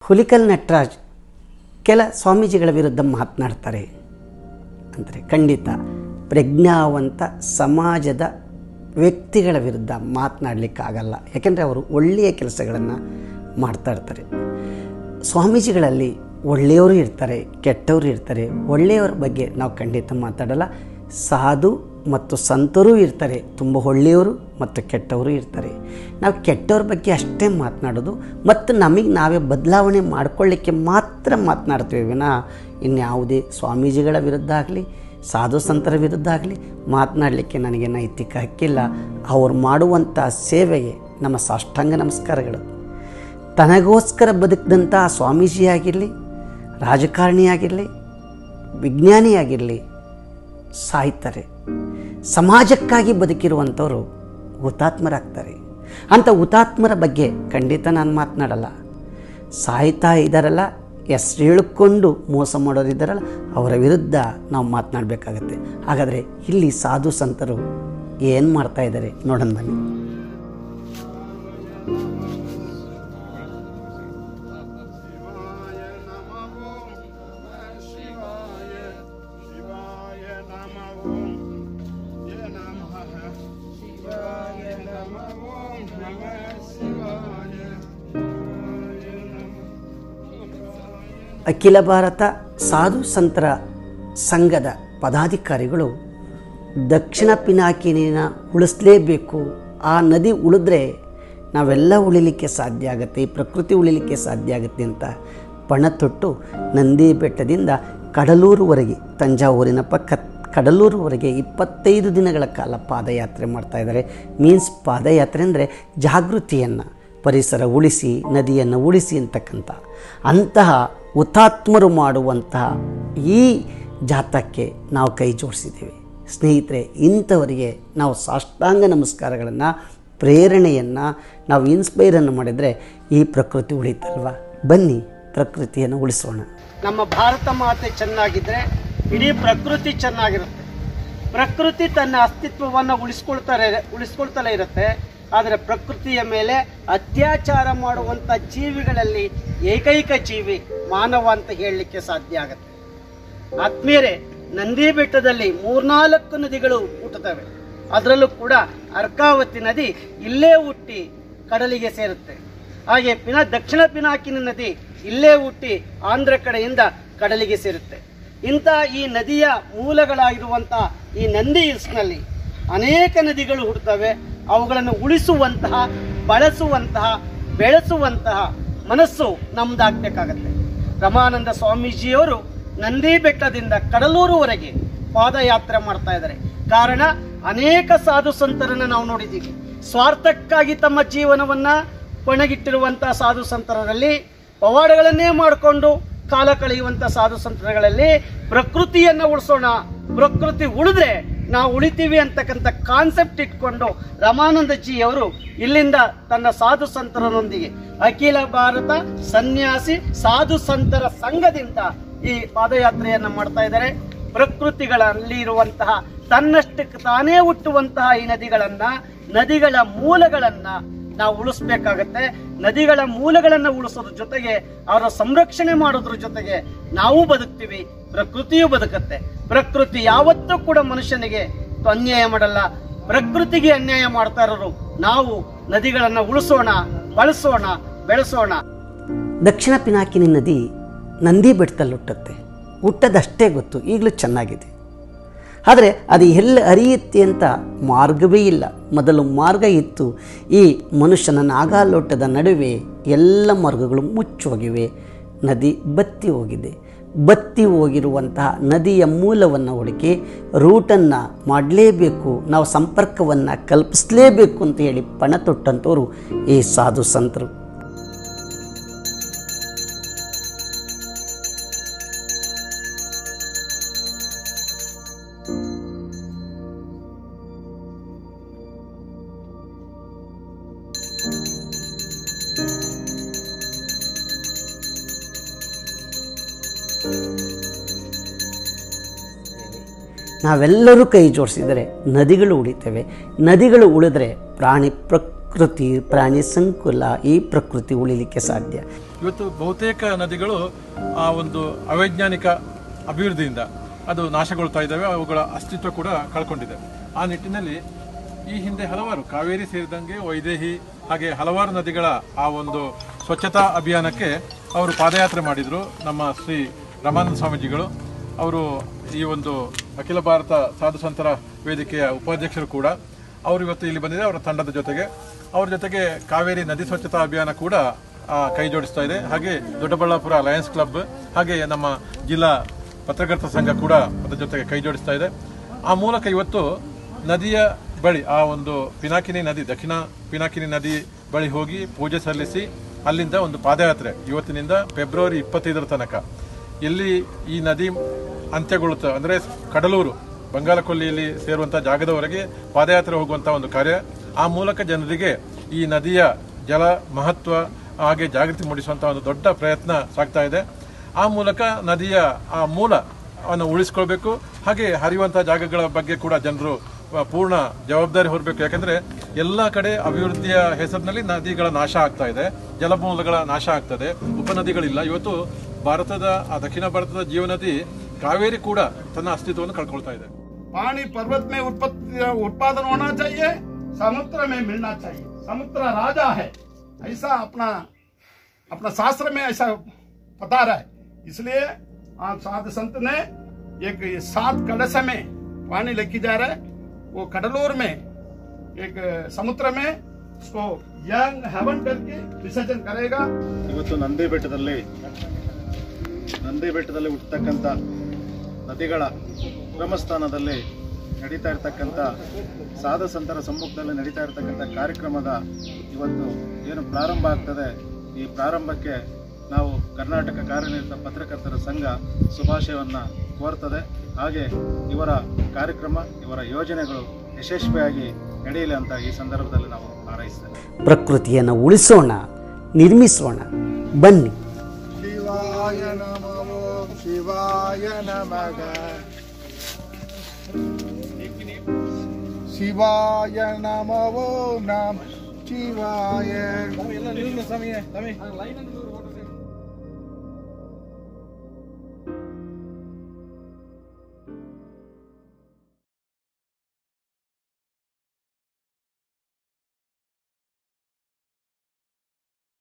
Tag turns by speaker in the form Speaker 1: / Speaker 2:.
Speaker 1: ಹುಲಿಕಲ್ ನಟರಾಜ್ ಕೆಲ ಸ್ವಾಮೀಜಿಗಳ ವಿರುದ್ಧ ಮಾತನಾಡ್ತಾರೆ ಅಂದರೆ ಖಂಡಿತ ಪ್ರಜ್ಞಾವಂತ ಸಮಾಜದ ವ್ಯಕ್ತಿಗಳ ವಿರುದ್ಧ ಮಾತನಾಡಲಿಕ್ಕಾಗಲ್ಲ ಯಾಕೆಂದರೆ ಅವರು ಒಳ್ಳೆಯ ಕೆಲಸಗಳನ್ನು ಮಾಡ್ತಾ ಇರ್ತಾರೆ ಸ್ವಾಮೀಜಿಗಳಲ್ಲಿ ಒಳ್ಳೆಯವರು ಇರ್ತಾರೆ ಕೆಟ್ಟವರು ಇರ್ತಾರೆ ಒಳ್ಳೆಯವರ ಬಗ್ಗೆ ನಾವು ಖಂಡಿತ ಮಾತಾಡಲ್ಲ ಸಾಧು ಮತ್ತು ಸಂತರೂ ಇರ್ತಾರೆ ತುಂಬ ಒಳ್ಳೆಯವರು ಮತ್ತು ಕೆಟ್ಟವರು ಇರ್ತಾರೆ ನಾವು ಕೆಟ್ಟವ್ರ ಬಗ್ಗೆ ಅಷ್ಟೇ ಮಾತನಾಡೋದು ಮತ್ತು ನಮಗೆ ನಾವೇ ಬದಲಾವಣೆ ಮಾಡಿಕೊಳ್ಳಿಕ್ಕೆ ಮಾತ್ರ ಮಾತನಾಡ್ತೀವಿ ವಿನ ಇನ್ಯಾವುದೇ ಸ್ವಾಮೀಜಿಗಳ ವಿರುದ್ಧ ಆಗಲಿ ಸಾಧು ಸಂತರ ವಿರುದ್ಧ ಆಗಲಿ ಮಾತನಾಡಲಿಕ್ಕೆ ನನಗೆ ನೈತಿಕ ಹಕ್ಕಿಲ್ಲ ಅವ್ರು ಮಾಡುವಂಥ ಸೇವೆಗೆ ನಮ್ಮ ಸಾಷ್ಟಾಂಗ ನಮಸ್ಕಾರಗಳು ತನಗೋಸ್ಕರ ಬದುಕಿದಂಥ ಸ್ವಾಮೀಜಿಯಾಗಿರಲಿ ರಾಜಕಾರಣಿಯಾಗಿರಲಿ ವಿಜ್ಞಾನಿಯಾಗಿರಲಿ ಸಾಯ್ತಾರೆ ಸಮಾಜಕ್ಕಾಗಿ ಬದುಕಿರುವಂಥವರು ಹುತಾತ್ಮರಾಗ್ತಾರೆ ಅಂಥ ಹುತಾತ್ಮರ ಬಗ್ಗೆ ಖಂಡಿತ ನಾನು ಮಾತನಾಡಲ್ಲ ಸಾಯ್ತಾ ಇದ್ದಾರಲ್ಲ ಹೆಸ್ರು ಹೇಳ್ಕೊಂಡು ಮೋಸ ಮಾಡೋರಿದ್ದಾರಲ್ಲ ಅವರ ವಿರುದ್ಧ ನಾವು ಮಾತನಾಡಬೇಕಾಗತ್ತೆ ಹಾಗಾದರೆ ಇಲ್ಲಿ ಸಾಧು ಸಂತರು ಏನು ಮಾಡ್ತಾ ಇದ್ದಾರೆ ನೋಡೋಣ ಬನ್ನಿ
Speaker 2: ಶಿವಾಯ ನಮೋ ಶಿವಾಯ ಶಿವಾಯ ನಮೋ ಯ ನಮಃ ಶಿವಾಯ ನಮೋ ನಮಃ ಶಿವಾಯ ಶಿವಾಯ ನಮಃ
Speaker 1: ಅಖಿಲ ಭಾರತ ಸಾಧು ಸಂತರ ಸಂಘದ ಪದಾಧಿಕಾರಿಗಳು ದಕ್ಷಿಣ ಪಿನಾಕಿನಿನ ಉಳಿಸ್ಲೇಬೇಕು ಆ ನದಿ ಉಳಿದ್ರೆ ನಾವೆಲ್ಲ ಉಳಿಲಿಕ್ಕೆ ಸಾಧ್ಯ ಆಗುತ್ತೆ ಈ ಪ್ರಕೃತಿ ಉಳಿಲಿಕ್ಕೆ ಸಾಧ್ಯ ಆಗುತ್ತೆ ಅಂತ ಪಣ ತೊಟ್ಟು ನಂದಿ ಬೆಟ್ಟದಿಂದ ಕಡಲೂರುವರೆಗೆ ತಂಜಾವೂರಿನ ಪಕ್ಕ ಕಡಲೂರುವರೆಗೆ ಇಪ್ಪತ್ತೈದು ದಿನಗಳ ಕಾಲ ಪಾದಯಾತ್ರೆ ಮಾಡ್ತಾ ಇದ್ದಾರೆ ಮೀನ್ಸ್ ಪಾದಯಾತ್ರೆ ಅಂದರೆ ಜಾಗೃತಿಯನ್ನು ಪರಿಸರ ಉಳಿಸಿ ನದಿಯನ್ನು ಉಳಿಸಿ ಅಂತಕ್ಕಂಥ ಅಂತಹ ಹುತಾತ್ಮರು ಮಾಡುವಂತಹ ಈ ಜಾತಕ್ಕೆ ನಾವು ಕೈ ಜೋಡಿಸಿದ್ದೇವೆ ಸ್ನೇಹಿತರೆ ಇಂಥವರಿಗೆ ನಾವು ಸಾಷ್ಟಾಂಗ ನಮಸ್ಕಾರಗಳನ್ನು ಪ್ರೇರಣೆಯನ್ನು ನಾವು ಇನ್ಸ್ಪೈರನ್ನು ಮಾಡಿದರೆ ಈ ಪ್ರಕೃತಿ ಉಳಿತಲ್ವ ಬನ್ನಿ ಪ್ರಕೃತಿಯನ್ನು ಉಳಿಸೋಣ ನಮ್ಮ ಭಾರತ ಮಾತೆ ಚೆನ್ನಾಗಿದ್ದರೆ ಇಡೀ ಪ್ರಕೃತಿ ಚೆನ್ನಾಗಿರುತ್ತೆ ಪ್ರಕೃತಿ ತನ್ನ ಅಸ್ತಿತ್ವವನ್ನು ಉಳಿಸ್ಕೊಳ್ತಾರೆ ಉಳಿಸ್ಕೊಳ್ತಲೇ ಇರುತ್ತೆ ಆದರೆ ಪ್ರಕೃತಿಯ ಮೇಲೆ ಅತ್ಯಾಚಾರ ಮಾಡುವಂಥ ಜೀವಿಗಳಲ್ಲಿ ಏಕೈಕ ಜೀವಿ ಮಾನವ ಅಂತ ಹೇಳಲಿಕ್ಕೆ ಸಾಧ್ಯ ಆಗುತ್ತೆ ಆತ್ಮೀಯರೇ ನಂದಿ ಬೆಟ್ಟದಲ್ಲಿ ಮೂರ್ನಾಲ್ಕು ನದಿಗಳು ಹುಟ್ಟುತ್ತವೆ ಅದರಲ್ಲೂ ಕೂಡ ಅರ್ಕಾವತಿ ನದಿ ಇಲ್ಲೇ ಹುಟ್ಟಿ ಕಡಲಿಗೆ ಸೇರುತ್ತೆ ಹಾಗೆ ಪಿನ ದಕ್ಷಿಣ ಪಿನಾಕಿನ ನದಿ ಇಲ್ಲೇ ಹುಟ್ಟಿ ಆಂಧ್ರ ಕಡೆಯಿಂದ ಕಡಲಿಗೆ ಸೇರುತ್ತೆ ಇಂಥ ಈ ನದಿಯ ಮೂಲಗಳಾಗಿರುವಂಥ ಈ ನಂದಿ ಹಿಲ್ಸ್ನಲ್ಲಿ ಅನೇಕ ನದಿಗಳು ಹುಟ್ಟುತ್ತವೆ ಅವುಗಳನ್ನು ಉಳಿಸುವಂತಹ ಬಳಸುವಂತಹ ಬೆಳೆಸುವಂತಹ ಮನಸ್ಸು ನಮ್ದಾಗಬೇಕಾಗತ್ತೆ ರಮಾನಂದ ಸ್ವಾಮೀಜಿಯವರು ನಂದಿ ಬೆಟ್ಟದಿಂದ ಕಡಲೂರುವರೆಗೆ ಪಾದಯಾತ್ರೆ ಮಾಡ್ತಾ ಇದ್ದಾರೆ ಕಾರಣ ಅನೇಕ ಸಾಧು ಸಂತರನ್ನ ನಾವು ನೋಡಿದ್ದೀವಿ ಸ್ವಾರ್ಥಕ್ಕಾಗಿ ತಮ್ಮ ಜೀವನವನ್ನ ಕೊನೆಗಿಟ್ಟಿರುವಂತಹ ಸಾಧು ಸಂತರಲ್ಲಿ ಪವಾಡಗಳನ್ನೇ ಮಾಡಿಕೊಂಡು ಕಾಲ ಕಳೆಯುವಂತ ಸಾಧು ಸಂತಗಳಲ್ಲಿ ಪ್ರಕೃತಿಯನ್ನ ಉಳಿಸೋಣ ಪ್ರಕೃತಿ ಉಳಿದ್ರೆ ನಾವು ಉಳಿತೀವಿ ಅಂತಕ್ಕಂಥ ಕಾನ್ಸೆಪ್ಟ್ ಇಟ್ಕೊಂಡು ರಮಾನಂದಜಿ ಅವರು ಇಲ್ಲಿಂದ ತನ್ನ ಸಾಧು ಸಂತರರೊಂದಿಗೆ ಅಖಿಲ ಭಾರತ ಸನ್ಯಾಸಿ ಸಾಧು ಸಂತರ ಸಂಘದಿಂದ ಈ ಪಾದಯಾತ್ರೆಯನ್ನ ಮಾಡ್ತಾ ಇದ್ದಾರೆ ಪ್ರಕೃತಿಗಳಲ್ಲಿ ಇರುವಂತಹ ತನ್ನಷ್ಟಕ್ಕೆ ತಾನೇ ಹುಟ್ಟುವಂತಹ ಈ ನದಿಗಳನ್ನ ನದಿಗಳ ಮೂಲಗಳನ್ನ ನಾವು ಉಳಿಸ್ಬೇಕಾಗತ್ತೆ ನದಿಗಳ ಮೂಲಗಳನ್ನ ಉಳಿಸೋದ್ರ ಜೊತೆಗೆ ಅವರ ಸಂರಕ್ಷಣೆ ಮಾಡೋದ್ರ ಜೊತೆಗೆ ನಾವು ಬದುಕ್ತೀವಿ ಪ್ರಕೃತಿಯೂ ಬದುಕತ್ತೆ ಪ್ರಕೃತಿ ಯಾವತ್ತೂ ಕೂಡ ಮನುಷ್ಯನಿಗೆ ಅನ್ಯಾಯ ಮಾಡಲ್ಲ ಪ್ರಕೃತಿಗೆ ಅನ್ಯಾಯ ಮಾಡ್ತಾ ಇರೋರು ನಾವು ನದಿಗಳನ್ನ ಉಳಿಸೋಣ ಬಳಸೋಣ ಬೆಳೆಸೋಣ ದಕ್ಷಿಣ ಪಿನಾಕಿನಿ ನದಿ ನಂದಿ ಬೆಟ್ಟದಲ್ಲಿ ಹುಟ್ಟುತ್ತೆ ಹುಟ್ಟದಷ್ಟೇ ಗೊತ್ತು ಈಗಲೂ ಚೆನ್ನಾಗಿದೆ ಆದರೆ ಅದು ಎಲ್ಲಿ ಹರಿಯುತ್ತೆ ಅಂತ ಮಾರ್ಗವೇ ಇಲ್ಲ ಮೊದಲು ಮಾರ್ಗ ಇತ್ತು ಈ ಮನುಷ್ಯನ ನಾಗಾಲೋಟದ ನಡುವೆ ಎಲ್ಲ ಮಾರ್ಗಗಳು ಮುಚ್ಚೋಗಿವೆ ನದಿ ಬತ್ತಿ ಹೋಗಿದೆ ಬತ್ತಿ ಹೋಗಿರುವಂತಹ ನದಿಯ ಮೂಲವನ್ನು ಹುಡುಕಿ ರೂಟನ್ನು ಮಾಡಲೇಬೇಕು ನಾವು ಸಂಪರ್ಕವನ್ನು ಕಲ್ಪಿಸಲೇಬೇಕು ಅಂತ ಹೇಳಿ ಪಣ ತೊಟ್ಟಂಥವರು ಈ ಸಾಧು ಸಂತರು ನಾವೆಲ್ಲರೂ ಕೈ ಜೋಡಿಸಿದರೆ ನದಿಗಳು ಉಳಿತವೆ ನದಿಗಳು ಉಳಿದ್ರೆ ಪ್ರಾಣಿ ಪ್ರಕೃತಿ ಪ್ರಕೃತಿ ಪ್ರಾಣಿ ಸಂಕುಲ ಈ ಪ್ರಕೃತಿ ಉಳಿಲಿಕ್ಕೆ ಸಾಧ್ಯ
Speaker 3: ಇವತ್ತು ಬಹುತೇಕ ನದಿಗಳು ಆ ಒಂದು ಅವೈಜ್ಞಾನಿಕ ಅಭಿವೃದ್ಧಿಯಿಂದ ಅದು ನಾಶಗೊಳ್ತಾ ಇದ್ದಾವೆ ಅವುಗಳ ಅಸ್ತಿತ್ವ ಕೂಡ ಕಳ್ಕೊಂಡಿದೆ ಆ ನಿಟ್ಟಿನಲ್ಲಿ ಈ ಹಿಂದೆ ಹಲವಾರು ಕಾವೇರಿ ಸೇರಿದಂಗೆ ವೈದೇಹಿ ಹಾಗೆ ಹಲವಾರು ನದಿಗಳ ಆ ಒಂದು ಸ್ವಚ್ಛತಾ ಅಭಿಯಾನಕ್ಕೆ ಅವರು ಪಾದಯಾತ್ರೆ ಮಾಡಿದರು ನಮ್ಮ ಶ್ರೀ ರಮಾನಂದ ಸ್ವಾಮೀಜಿಗಳು ಅವರು ಈ ಒಂದು ಅಖಿಲ ಭಾರತ ಸಾಧು ಸಂತರ ವೇದಿಕೆಯ ಉಪಾಧ್ಯಕ್ಷರು ಕೂಡ ಅವರು ಇವತ್ತು ಇಲ್ಲಿ ಬಂದಿದೆ ಅವರ ತಂಡದ ಜೊತೆಗೆ ಅವ್ರ ಜೊತೆಗೆ ಕಾವೇರಿ ನದಿ ಸ್ವಚ್ಛತಾ ಅಭಿಯಾನ ಕೂಡ ಆ, ಕೈ ಜೋಡಿಸ್ತಾ ಇದೆ ಹಾಗೆ ದೊಡ್ಡಬಳ್ಳಾಪುರ ಲಯನ್ಸ್ ಕ್ಲಬ್ ಹಾಗೆ ನಮ್ಮ ಜಿಲ್ಲಾ ಪತ್ರಕರ್ತರ ಸಂಘ ಕೂಡ ಅದರ ಜೊತೆಗೆ ಕೈ ಜೋಡಿಸ್ತಾ ಇದೆ ಆ ಮೂಲಕ ಇವತ್ತು ನದಿಯ ಬಳಿ ಆ ಒಂದು ಪಿನಾಕಿನಿ ನದಿ ದಕ್ಷಿಣ ಪಿನಾಕಿನಿ ನದಿ ಬಳಿ ಹೋಗಿ ಪೂಜೆ ಸಲ್ಲಿಸಿ ಅಲ್ಲಿಂದ ಒಂದು ಪಾದಯಾತ್ರೆ ಇವತ್ತಿನಿಂದ ಫೆಬ್ರವರಿ ಇಪ್ಪತ್ತೈದರ ತನಕ ಎಲ್ಲಿ ಈ ನದಿ ಅಂತ್ಯಗೊಳ್ಳುತ್ತೆ ಅಂದರೆ ಕಡಲೂರು ಬಂಗಾಲಕೊಲ್ಲಿಯಲ್ಲಿ ಸೇರುವಂಥ ಜಾಗದವರೆಗೆ ಪಾದಯಾತ್ರೆ ಹೋಗುವಂಥ ಒಂದು ಕಾರ್ಯ ಆ ಮೂಲಕ ಜನರಿಗೆ ಈ ನದಿಯ ಜಲ ಮಹತ್ವ ಹಾಗೆ ಜಾಗೃತಿ ಮೂಡಿಸುವಂಥ ಒಂದು ದೊಡ್ಡ ಪ್ರಯತ್ನ ಸಾಗ್ತಾ ಇದೆ ಆ ಮೂಲಕ ನದಿಯ ಆ ಮೂಲ ಅನ್ನು ಉಳಿಸ್ಕೊಳ್ಬೇಕು ಹಾಗೆ ಹರಿಯುವಂಥ ಜಾಗಗಳ ಬಗ್ಗೆ ಕೂಡ ಜನರು ಆ, ಪೂರ್ಣ ಜವಾಬ್ದಾರಿ ಹೊರಬೇಕು ಯಾಕಂದ್ರೆ ಎಲ್ಲ ಕಡೆ ಅಭಿವೃದ್ಧಿಯ ಹೆಸರಿನಲ್ಲಿ ನದಿಗಳ ನಾಶ ಆಗ್ತಾ ಇದೆ ಜಲಮೂಲಗಳ ನಾಶ ಆಗ್ತದೆ ಉಪನದಿಗಳಿಲ್ಲ ಇವತ್ತು ಭಾರತದ ಆ ದಕ್ಷಿಣ ಭಾರತದ ಜೀವನದಿ ಕಾವೇರಿ ಕೂಡ ತನ್ನ ಅಸ್ತಿತ್ವವನ್ನು ಕಳ್ಕೊಳ್ತಾ ಇದೆ
Speaker 2: पानी पर्वत में उत्पत्ति उत्पादन होना चाहिए समुद्र में मिलना चाहिए समुद्र राजा है ऐसा अपना अपना शास्त्र में ऐसा बता रहा है इसलिए आप साधु संत ने एक ये सात कलश में पानी लेके जा रहा है वो कडलूर में एक समुद्र में उसको यंग हेवन करके विसर्जन करेगा
Speaker 4: ಇವತ್ತು ನಂದಿ ಬೆಟ್ಟದಲ್ಲಿ ನಂದಿ ಬೆಟ್ಟದಲ್ಲಿ ಹುಟ್ಟತಕ್ಕಂಥ ನದಿಗಳ ಕ್ರಮಸ್ಥಾನದಲ್ಲಿ ನಡೀತಾ ಇರತಕ್ಕಂಥ ಸಾಧು ಸಂತರ ಸಮ್ಮುಖದಲ್ಲಿ ನಡೀತಾ ಇರತಕ್ಕಂಥ ಕಾರ್ಯಕ್ರಮದ ಇವತ್ತು ಏನು ಪ್ರಾರಂಭ ಆಗ್ತದೆ ಈ ಪ್ರಾರಂಭಕ್ಕೆ ನಾವು ಕರ್ನಾಟಕ ಕಾರ್ಯನಿರತ ಪತ್ರಕರ್ತರ ಸಂಘ ಶುಭಾಶಯವನ್ನು ಕೋರ್ತದೆ ಹಾಗೆ ಇವರ ಕಾರ್ಯಕ್ರಮ ಇವರ ಯೋಜನೆಗಳು ಯಶಸ್ವಿಯಾಗಿ ನಡೆಯಲಿ ಅಂತ ಈ ಸಂದರ್ಭದಲ್ಲಿ ನಾವು ಹಾರೈಸ್ತೇವೆ
Speaker 1: ಪ್ರಕೃತಿಯನ್ನು ಉಳಿಸೋಣ ನಿರ್ಮಿಸೋಣ ಬನ್ನಿ
Speaker 5: ಶಿವಾಯ ನಮೋ ಶಿವಾಯ ನಮಗ ಶಿವಾಯ ನಮೋ ನಮ ಶಿವಾಯ